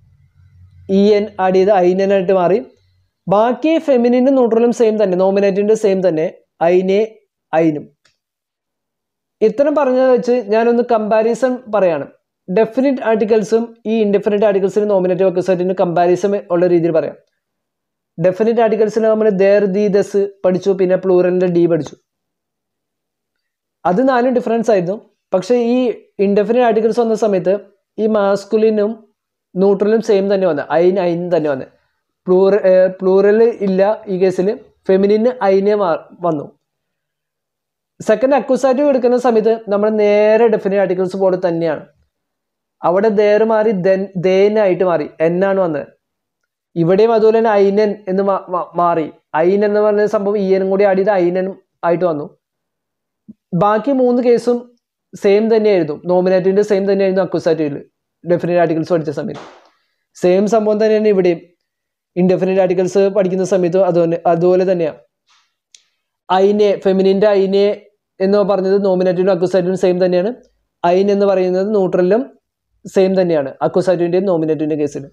ഇ എൻ ആഡ് ചെയ്ത് ഐനനായിട്ട് മാറി ബാക്കി ഫെമിനിനും ന്യൂട്രലും സെയിം തന്നെ നോമിനേറ്റിന്റെ സെയിം തന്നെ ഐനെ ഐനും ഇത്തരം പറഞ്ഞത് വെച്ച് ഞാനൊന്ന് കമ്പാരിസൺ പറയാണ് ഡെഫിനിറ്റ് ആർട്ടിക്കൽസും ഈ ഇൻഡെഫിനിറ്റ് ആർട്ടിക്കൽസിനും നോമിനേറ്റീവ് അക്വസാറ്റിനും കമ്പാരിസൺ ഉള്ള രീതിയിൽ പറയാം ഡെഫിനിറ്റ് ആർട്ടിക്കൽസിൽ നമ്മൾ ദേർ ദി ദസ് പഠിച്ചു പിന്നെ പ്ലൂറലിന്റെ ഡി പഠിച്ചു അത് നാലും ഡിഫറൻസ് ആയിരുന്നു പക്ഷേ ഈ ഇൻഡെഫിനിറ്റ് ആർട്ടിക്കൽസ് വന്ന സമയത്ത് ഈ മാസ്കുലിനും ന്യൂട്രലും സെയിം തന്നെ വന്നത് ഐൻ ഐൻ തന്നെ വന്നത് പ്ലൂറ പ്ലൂറൽ ഇല്ല ഈ കേസിൽ ഫെമിനിന് ഐനെ വന്നു സെക്കൻഡ് അക്വസാറ്റീവ് എടുക്കുന്ന സമയത്ത് നമ്മൾ നേരെ ഡെഫിനിറ്റ് ആർട്ടിക്കൽസ് പോലെ തന്നെയാണ് അവിടെ ദേർ മാറി ദെൻ ദേനായിട്ട് മാറി എന്നാണ് വന്നത് ഇവിടെയും അതുപോലെ തന്നെ ഐനൻ എന്ന് മാറി ഐൻ എന്ന് പറഞ്ഞ സംഭവം ഇയനും കൂടി ആഡ് ചെയ്ത് ഐനനും ആയിട്ട് വന്നു ബാക്കി മൂന്ന് കേസും സെയിം തന്നെയായിരുന്നു നോമിനേറ്റീവിന്റെ സെയിം തന്നെയായിരുന്നു അക്വസാറ്റീവിൽ ഡെഫിനറ്റ് ആർട്ടിക്കൽസ് പഠിച്ച സമയത്ത് സെയിം സംഭവം തന്നെയാണ് ഇവിടെയും ഇൻഡെഫിനറ്റ് ആർട്ടിക്കൽസ് പഠിക്കുന്ന സമയത്ത് അതുപോലെ അതുപോലെ തന്നെയാണ് ഐനെ ഫെമിനിന്റെ ഐനെ എന്ന് പറഞ്ഞത് നോമിനേറ്റീവിനും അക്വസാറ്റീവിനും സെയിം തന്നെയാണ് ഐൻ എന്ന് പറയുന്നത് ന്യൂട്രലിലും സെയിം തന്നെയാണ് അക്വസാറ്റീവിന്റെയും നോമിനേറ്റീവിന്റെ കേസിൽ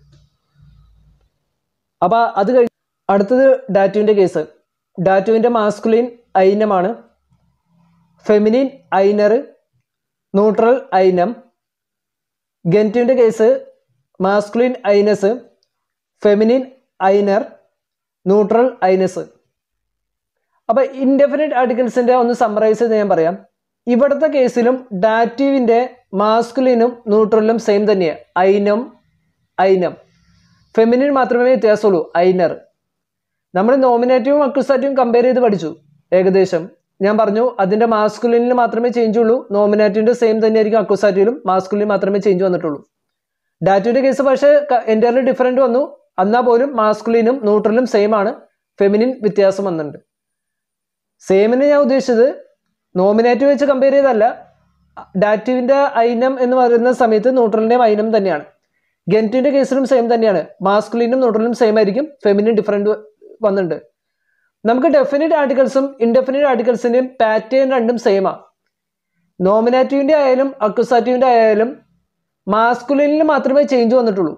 അപ്പൊ അത് കഴിഞ്ഞ് അടുത്തത് ഡാറ്റുവിന്റെ കേസ് ഡാറ്റുവിന്റെ മാസ്കുലിൻ ഐനമാണ് ഫെമിനിൻ ഐനർ ന്യൂട്രൽ ഐനം ഗെൻറ്റുവിന്റെ കേസ് മാസ്കുലിൻ ഐനസ് ഫെമിനിൻ ഐനർ ന്യൂട്രൽ ഐനസ് അപ്പൊ ഇൻഡെഫിനിറ്റ് ആർട്ടിക്കിൾസിന്റെ ഒന്ന് സമ്മറൈസ് ചെയ്ത് ഞാൻ പറയാം ഇവിടുത്തെ കേസിലും ഡാറ്റീവിന്റെ മാസ്കുലിനും ന്യൂട്രലും സെയിം തന്നെയാണ് ഐനം ഐനം ഫെമിനിൻ മാത്രമേ വ്യത്യാസമുള്ളൂ ഐനർ നമ്മൾ നോമിനേറ്റീവും അക്വസാറ്റീവും കമ്പയർ ചെയ്ത് പഠിച്ചു ഏകദേശം ഞാൻ പറഞ്ഞു അതിന്റെ മാസ്കുലിനിൽ മാത്രമേ ചേഞ്ച് ഉള്ളൂ നോമിനേറ്റീവിന്റെ സെയിം തന്നെയായിരിക്കും അക്വസാറ്റീവിലും മാസ്കുലിൻ മാത്രമേ ചേഞ്ച് വന്നിട്ടുള്ളൂ ഡാറ്റുവിന്റെ കേസ് പക്ഷേ എൻ്റയർലി ഡിഫറെന്റ് വന്നു എന്നാൽ പോലും മാസ്കുലിനും ന്യൂട്രലും സെയിം ആണ് ഫെമിനിൻ വ്യത്യാസം വന്നിട്ടുണ്ട് സെയിമിന് ഞാൻ ഉദ്ദേശിച്ചത് നോമിനേറ്റീവ് വെച്ച് കമ്പയർ ചെയ്തല്ല ഡാറ്റീവിന്റെ ഐനം എന്ന് പറയുന്ന സമയത്ത് ന്യൂട്രലിന്റെയും ഐനം തന്നെയാണ് ഗെൻറ്റിന്റെ കേസിലും സെയിം തന്നെയാണ് മാസ്കുലിനും ന്യൂട്രലും സെയിം ആയിരിക്കും ഫെമിനിൻ ഡിഫറെന്റ് വന്നിട്ടുണ്ട് നമുക്ക് ഡെഫിനിറ്റ് ആർട്ടിക്കൽസും ഇൻഡെഫിനിറ്റ് ആർട്ടിക്കൽസിന്റെയും പാറ്റേൺ രണ്ടും സെയിമാണ് നോമിനേറ്റീവിന്റെ ആയാലും അക്വസാറ്റീവിന്റെ ആയാലും മാസ്കുലിനിൽ മാത്രമേ ചേഞ്ച് വന്നിട്ടുള്ളൂ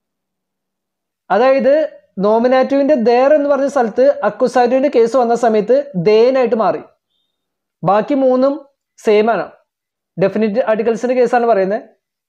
അതായത് നോമിനേറ്റീവിന്റെ ദേർ എന്ന് പറഞ്ഞ സ്ഥലത്ത് അക്വസാറ്റീവിന്റെ കേസ് വന്ന സമയത്ത് ദേനായിട്ട് മാറി ബാക്കി മൂന്നും സെയിം ആണ് ഡെഫിനിറ്റ് ആർട്ടിക്കൽസിന്റെ കേസാണ് പറയുന്നത്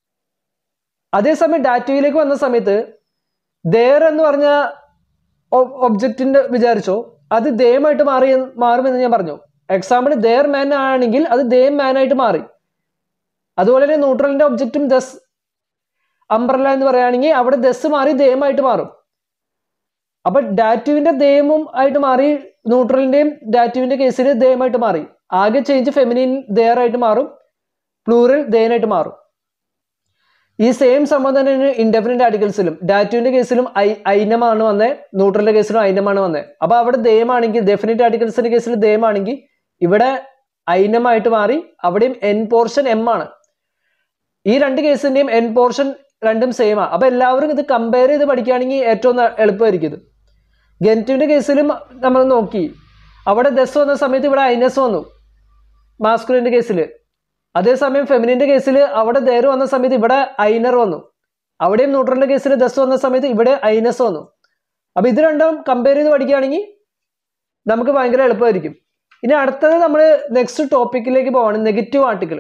അതേസമയം ഡാറ്റയിലേക്ക് വന്ന സമയത്ത് ദേർ എന്ന് പറഞ്ഞ ഒബ്ജക്റ്റിന്റെ വിചാരിച്ചോ അത് ദേമായിട്ട് മാറി മാറുമെന്ന് ഞാൻ പറഞ്ഞു എക്സാമ്പിൾ ദേർ മാൻ ആണെങ്കിൽ അത് ദേം മാൻ ആയിട്ട് മാറി അതുപോലെ തന്നെ ന്യൂട്രലിന്റെ ഒബ്ജക്റ്റും ദസ് അംബ്രല്ല എന്ന് പറയുകയാണെങ്കിൽ അവിടെ ദസ് മാറി ദേമായിട്ട് മാറും അപ്പൊ ഡാറ്റുവിന്റെ ദേമും ആയിട്ട് മാറി ന്യൂട്രലിന്റെയും ഡാറ്റുവിന്റെ കേസിൽ ദേമായിട്ട് മാറി ആകെ ചേഞ്ച് ഫെമിനിൻ ദേർ ആയിട്ട് മാറും പ്ലൂറൽ ദേനായിട്ട് മാറും ഈ സെയിം സംഭവം തന്നെയാണ് ഇൻഡെഫിനറ്റ് ആർട്ടിക്കൽസിലും ഡാറ്റുവിന്റെ കേസിലും ഐ ഐനമാണ് വന്നത് ന്യൂട്രലിന്റെ കേസിലും ഐനമാണ് വന്നത് അപ്പൊ അവിടെ ദേമാണെങ്കിൽ ഡെഫിനറ്റ് ആർട്ടിക്കൽസിന്റെ കേസിൽ ദേമാണെങ്കിൽ ഇവിടെ ഐനമായിട്ട് മാറി അവിടെയും എൻ പോർഷൻ എം ആണ് ഈ രണ്ട് കേസിന്റെയും എൻ പോർഷൻ രണ്ടും സെയിം ആണ് അപ്പൊ എല്ലാവരും ഇത് കമ്പയർ ചെയ്ത് പഠിക്കുകയാണെങ്കിൽ ഏറ്റവും എളുപ്പമായിരിക്കും ഇത് ഗെൻറ്റുവിന്റെ കേസിലും നമ്മൾ നോക്കി അവിടെ ദസ് വന്ന സമയത്ത് ഇവിടെ ഐനസ് വന്നു മാസ്കുലിന്റെ കേസിൽ അതേസമയം ഫെമിനിന്റെ കേസിൽ അവിടെ ദേർ വന്ന സമയത്ത് ഇവിടെ ഐനർ വന്നു അവിടെയും ന്യൂട്രലിന്റെ കേസിൽ ദസ് വന്ന സമയത്ത് ഇവിടെ ഐനസ് വന്നു അപ്പൊ ഇത് രണ്ടും കമ്പയർ ചെയ്ത് പഠിക്കുകയാണെങ്കിൽ നമുക്ക് ഭയങ്കര എളുപ്പമായിരിക്കും ഇനി അടുത്തത് നമ്മൾ നെക്സ്റ്റ് ടോപ്പിക്കിലേക്ക് പോവാണ് നെഗറ്റീവ് ആർട്ടിക്കിൾ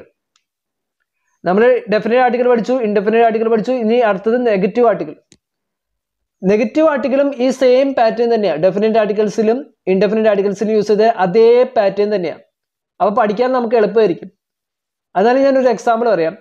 നമ്മൾ ഡെഫിനറ്റ് ആർട്ടിക്കിൾ പഠിച്ചു ഇൻഡെഫിനറ്റ് ആർട്ടിക്കിൾ പഠിച്ചു ഇനി അടുത്തത് നെഗറ്റീവ് ആർട്ടിക്കിൾ നെഗറ്റീവ് ആർട്ടിക്കിളും ഈ സെയിം പാറ്റേൺ തന്നെയാണ് ഡെഫിനറ്റ് ആർട്ടിക്കിൾസിലും ഇൻഡെഫിനറ്റ് ആർട്ടിക്കിൾസിലും യൂസ് ചെയ്ത അതേ പാറ്റേൺ തന്നെയാണ് അപ്പോൾ പഠിക്കാൻ നമുക്ക് എളുപ്പമായിരിക്കും അതിനാൽ ഞാനൊരു എക്സാമ്പിൾ പറയാം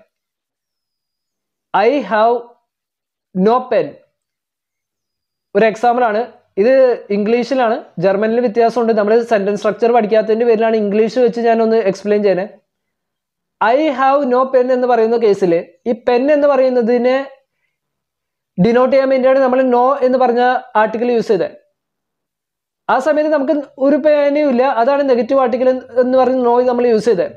ഐ ഹാവ് നോ പെൻ ഒരു എക്സാമ്പിൾ ആണ് ഇത് ഇംഗ്ലീഷിലാണ് ജർമ്മനിൽ വ്യത്യാസമുണ്ട് നമ്മൾ സെന്റൻസ് സ്ട്രക്ചർ പഠിക്കാത്തതിന്റെ പേരിലാണ് ഇംഗ്ലീഷ് വെച്ച് ഞാനൊന്ന് എക്സ്പ്ലെയിൻ ചെയ്യണേ ഐ ഹാവ് നോ പെൻ എന്ന് പറയുന്ന കേസിൽ ഈ പെൻ എന്ന് പറയുന്നതിനെ ഡിനോട്ട് ചെയ്യാൻ വേണ്ടിയാണ് നമ്മൾ നോ എന്ന് പറഞ്ഞ ആർട്ടിക്കിൾ യൂസ് ചെയ്തത് ആ സമയത്ത് നമുക്ക് ഒരു പേനയും ഇല്ല അതാണ് നെഗറ്റീവ് ആർട്ടിക്കിൾ എന്ന് പറഞ്ഞ് നോ നമ്മൾ യൂസ് ചെയ്തത്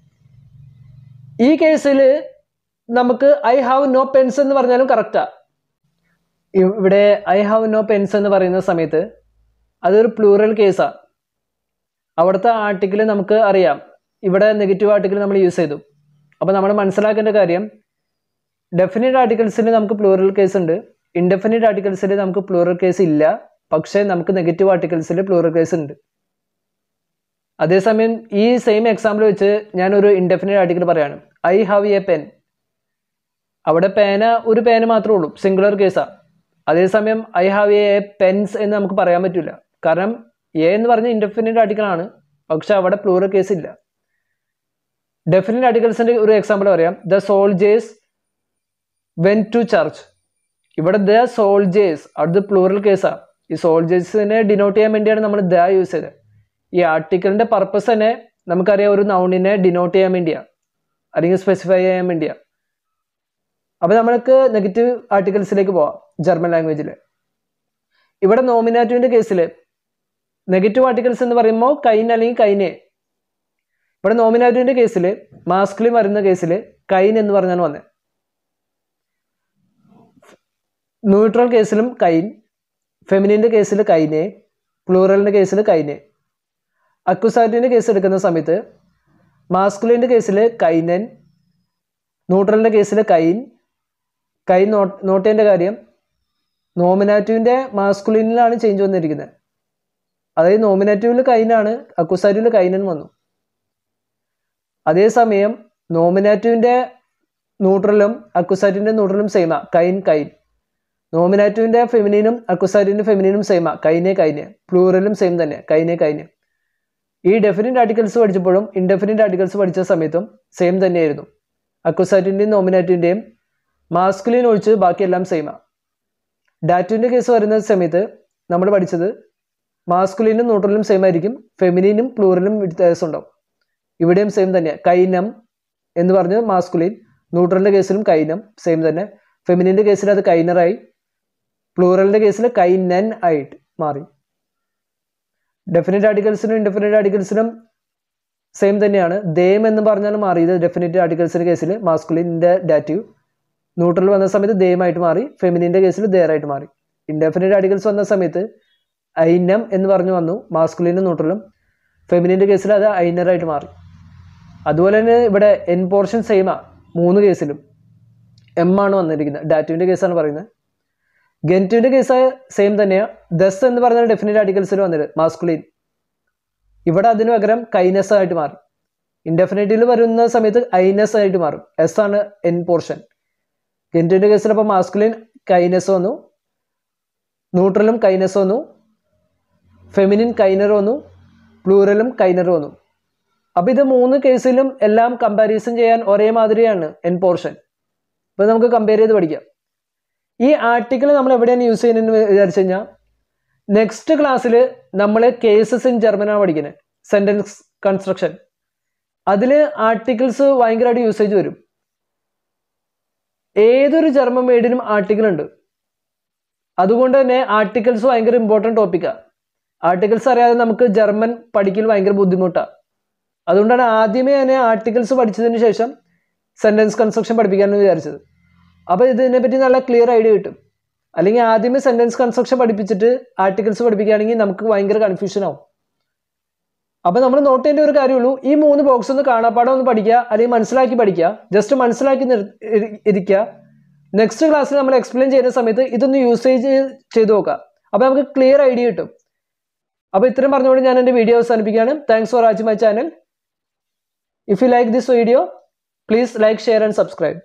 ഈ കേസിൽ നമുക്ക് ഐ ഹാവ് നോ പെൻസ് എന്ന് പറഞ്ഞാലും കറക്റ്റാ ഇവിടെ ഐ ഹാവ് നോ പെൻസ് എന്ന് പറയുന്ന സമയത്ത് അതൊരു പ്ലൂറൽ കേസാണ് അവിടുത്തെ ആർട്ടിക്കിൾ നമുക്ക് അറിയാം ഇവിടെ നെഗറ്റീവ് ആർട്ടിക്കിൾ നമ്മൾ യൂസ് ചെയ്തു അപ്പോൾ നമ്മൾ മനസ്സിലാക്കേണ്ട കാര്യം ഡെഫിനറ്റ് ആർട്ടിക്കിൾസിൽ നമുക്ക് പ്ലൂറൽ കേസ് ഉണ്ട് ഇൻഡെഫിനറ്റ് ആർട്ടിക്കിൾസിൽ നമുക്ക് പ്ലൂറൽ കേസ് ഇല്ല പക്ഷേ നമുക്ക് നെഗറ്റീവ് ആർട്ടിക്കിൾസിൽ പ്ലൂറൽ കേസ് ഉണ്ട് അതേസമയം ഈ സെയിം എക്സാമ്പിൾ വെച്ച് ഞാനൊരു ഇൻഡെഫിനറ്റ് ആർട്ടിക്കിൾ പറയാണ് ഐ ഹാവ് എ പെൻ അവിടെ പേന ഒരു പേന മാത്രമേ ഉള്ളൂ സിംഗുലർ കേസാണ് അതേസമയം ഐ ഹാവ് എ പെൻസ് എന്ന് നമുക്ക് പറയാൻ പറ്റില്ല കാരണം എ എന്ന് പറഞ്ഞ ഇൻഡെഫിനറ്റ് ആർട്ടിക്കിൾ ആണ് പക്ഷെ അവിടെ പ്ലൂറൽ കേസ് ഇല്ല ഡെഫിനറ്റ് ആർട്ടിക്കിൾസിന്റെ ഒരു എക്സാമ്പിൾ പറയാം the soldiers went to church ഇവിടെ ദ സോൾജേഴ്സ് അത് പ്ലൂറൽ കേസാണ് ഈ സോൾജേഴ്സിനെ ഡിനോട്ട് ചെയ്യാൻ വേണ്ടിയാണ് നമ്മൾ ദ യൂസ് ചെയ്തത് ഈ ആർട്ടിക്കിളിന്റെ പർപ്പസ് തന്നെ നമുക്കറിയാം ഒരു നൗണിനെ ഡിനോട്ട് ചെയ്യാൻ വേണ്ടിയാണ് അല്ലെങ്കിൽ സ്പെസിഫൈ ചെയ്യാൻ വേണ്ടിയാണ് അപ്പോൾ നമ്മൾക്ക് നെഗറ്റീവ് ആർട്ടിക്കിൾസിലേക്ക് പോവാം ജർമ്മൻ ലാംഗ്വേജിൽ ഇവിടെ നോമിനാറ്റീവിന്റെ കേസിൽ നെഗറ്റീവ് ആർട്ടിക്കിൾസ് എന്ന് പറയുമ്പോൾ കൈൻ അല്ലെങ്കിൽ കൈനെ ഇവിടെ നോമിനാറ്റീവിന്റെ കേസിൽ മാസ്കുലിൻ വരുന്ന കേസിൽ കൈൻ എന്ന് പറഞ്ഞാണ് വന്നത് ന്യൂട്രൽ കേസിലും കൈൻ ഫെമിനിന്റെ കേസിൽ കൈനെ പ്ലൂറലിന്റെ കേസിൽ കൈനെ അക്യുസാറ്റീവിന്റെ കേസ് എടുക്കുന്ന സമയത്ത് മാസ്കുലിന്റെ കേസിൽ കൈനൻ ന്യൂട്രലിന്റെ കേസിൽ കൈൻ കൈൻ നോട്ട് നോട്ട് ചെയ്യേണ്ട കാര്യം നോമിനാറ്റീവിന്റെ മാസ്കുലിനിലാണ് ചേഞ്ച് വന്നിരിക്കുന്നത് അതായത് നോമിനാറ്റീവിൽ കൈനാണ് അക്യുസാറ്റീവിൽ കൈനൻ വന്നു അതേസമയം നോമിനാറ്റീവിന്റെ ന്യൂട്രലും അക്യുസാറ്റീവിന്റെ ന്യൂട്രലും സെയിമാ കൈൻ കൈൻ നോമിനാറ്റീവിന്റെ ഫെമിനീനും അക്യുസാറ്റീവിന്റെ ഫെമിനീനും സെയിമാ കൈനെ കൈനെ പ്ലൂറലും സെയിം തന്നെ കൈനെ കൈനെ ഈ ഡെഫിനറ്റ് ആർട്ടിക്കിൾസ് പഠിച്ചപ്പോഴും ഇൻഡെഫിനറ്റ് ആർട്ടിക്കിൾസ് പഠിച്ച സമയത്തും സെയിം തന്നെയായിരുന്നു അക്യുസാറ്റിൻ്റെയും നോമിനാറ്റിൻ്റെയും മാസ്കുലിൻ ഒഴിച്ച് ബാക്കിയെല്ലാം സെയിമാണ് ഡാറ്റുവിൻ്റെ കേസ് വരുന്ന സമയത്ത് നമ്മൾ പഠിച്ചത് മാസ്കുലിനും ന്യൂട്രലും സെയിം ആയിരിക്കും ഫെമിനിനും പ്ലൂറലും വ്യത്യാസം ഉണ്ടാവും ഇവിടെയും സെയിം തന്നെയാണ് കൈനം എന്ന് പറഞ്ഞ് മാസ്കുലിൻ ന്യൂട്രലിൻ്റെ കേസിലും കൈനം സെയിം തന്നെ ഫെമിനിൻ്റെ കേസിൽ അത് കൈനറായി പ്ലൂറലിൻ്റെ കേസിൽ കൈനൻ ആയിട്ട് മാറി ഡെഫിനറ്റ് ആർട്ടിക്കിൾസിനും ഇൻഡെഫിനറ്റ് ആർട്ടിക്കിൾസിനും സെയിം തന്നെയാണ് ദേം എന്ന് പറഞ്ഞാൽ മാറിയത് ഡെഫിനറ്റ് ആർട്ടിക്കിൾസിന്റെ കേസിൽ മാസ്കുലിൻ്റെ ഡാറ്റീവ് ന്യൂട്രൽ വന്ന സമയത്ത് ദേമായിട്ട് മാറി ഫെമിനിൻ്റെ കേസിൽ ദേറായിട്ട് മാറി ഇൻഡെഫിനറ്റ് ആർട്ടിക്കിൾസ് വന്ന സമയത്ത് ഐനം എന്ന് പറഞ്ഞു വന്നു മാസ്കുലിനും ന്യൂട്രലും ഫെമിനിൻ്റെ കേസിൽ അത് ഐനറായിട്ട് മാറി അതുപോലെ തന്നെ ഇവിടെ എൻ പോർഷൻ സെയിമാ മൂന്ന് കേസിലും എം ആണ് വന്നിരിക്കുന്നത് ഡാറ്റുവിൻ്റെ കേസാണ് പറയുന്നത് ഗെൻറ്റുവിൻ്റെ കേസ് സെയിം തന്നെയാണ് ദസ് എന്ന് പറഞ്ഞ ഡെഫിനറ്റ് ആർട്ടിക്കിൾസിൽ വന്നത് മാസ്കുലിൻ ഇവിടെ അതിന് പകരം കൈനസ് ആയിട്ട് മാറും ഇൻഡെഫിനറ്റിൽ വരുന്ന സമയത്ത് ഐനസ് ആയിട്ട് മാറും എസ് ആണ് എൻ പോർഷൻ ഗെൻറ്റുവിൻ്റെ കേസിൽ അപ്പോൾ മാസ്കുലിൻ കൈനസ് വന്നു ന്യൂട്രലും കൈനസ് വന്നു ഫെമിനിൻ കൈനർ വന്നു പ്ലൂറലും കൈനർ വന്നു അപ്പോൾ ഇത് മൂന്ന് കേസിലും എല്ലാം കമ്പാരിസൺ ചെയ്യാൻ ഒരേ മാതിരിയാണ് എൻ പോർഷൻ അപ്പോൾ നമുക്ക് കമ്പയർ ചെയ്ത് പഠിക്കാം ഈ ആർട്ടിക്കിൾ നമ്മൾ എവിടെയാണ് യൂസ് ചെയ്യുന്നതെന്ന് വിചാരിച്ചു കഴിഞ്ഞാൽ നെക്സ്റ്റ് ക്ലാസ്സിൽ നമ്മൾ കേസസ് ഇൻ ജർമ്മനാണ് പഠിക്കുന്നത് സെൻറ്റൻസ് കൺസ്ട്രക്ഷൻ അതിൽ ആർട്ടിക്കിൾസ് ഭയങ്കരമായിട്ട് യൂസേജ് വരും ഏതൊരു ജർമ്മൻ വേർഡിനും ആർട്ടിക്കിൾ ഉണ്ട് അതുകൊണ്ട് തന്നെ ആർട്ടിക്കിൾസ് ഭയങ്കര ഇമ്പോർട്ടൻറ്റ് ടോപ്പിക്കാണ് ആർട്ടിക്കിൾസ് അറിയാതെ നമുക്ക് ജർമ്മൻ പഠിക്കൽ ഭയങ്കര ബുദ്ധിമുട്ടാണ് അതുകൊണ്ടാണ് ആദ്യമേ തന്നെ ആർട്ടിക്കിൾസ് പഠിച്ചതിന് ശേഷം സെൻറ്റൻസ് കൺസ്ട്രക്ഷൻ പഠിപ്പിക്കാമെന്ന് വിചാരിച്ചത് അപ്പോൾ ഇതിനെപ്പറ്റി നല്ല ക്ലിയർ ഐഡിയ കിട്ടും അല്ലെങ്കിൽ ആദ്യമേ സെൻറ്റൻസ് കൺസ്ട്രക്ഷൻ പഠിപ്പിച്ചിട്ട് ആർട്ടിക്കിൾസ് പഠിപ്പിക്കുകയാണെങ്കിൽ നമുക്ക് ഭയങ്കര കൺഫ്യൂഷൻ ആവും അപ്പോൾ നമ്മൾ നോട്ട് ചെയ്യേണ്ട ഒരു കാര്യമുള്ളൂ ഈ മൂന്ന് ബോക്സ് ഒന്ന് കാണാപ്പാടം ഒന്ന് പഠിക്കുക അല്ലെങ്കിൽ മനസ്സിലാക്കി പഠിക്കുക ജസ്റ്റ് മനസ്സിലാക്കി നിർ- ഇരി- ഇരിക്കുക നെക്സ്റ്റ് ക്ലാസ്സിൽ നമ്മൾ എക്സ്പ്ലെയിൻ ചെയ്യുന്ന സമയത്ത് ഇതൊന്ന് യൂസേജ് ചെയ്ത് നോക്കുക അപ്പോൾ നമുക്ക് ക്ലിയർ ഐഡിയ കിട്ടും അപ്പോൾ ഇത്രയും പറഞ്ഞുകൊണ്ട് ഞാൻ എൻ്റെ വീഡിയോ അവസാനിപ്പിക്കുകയാണ് thanks for watching my channel if you like this video please like share and subscribe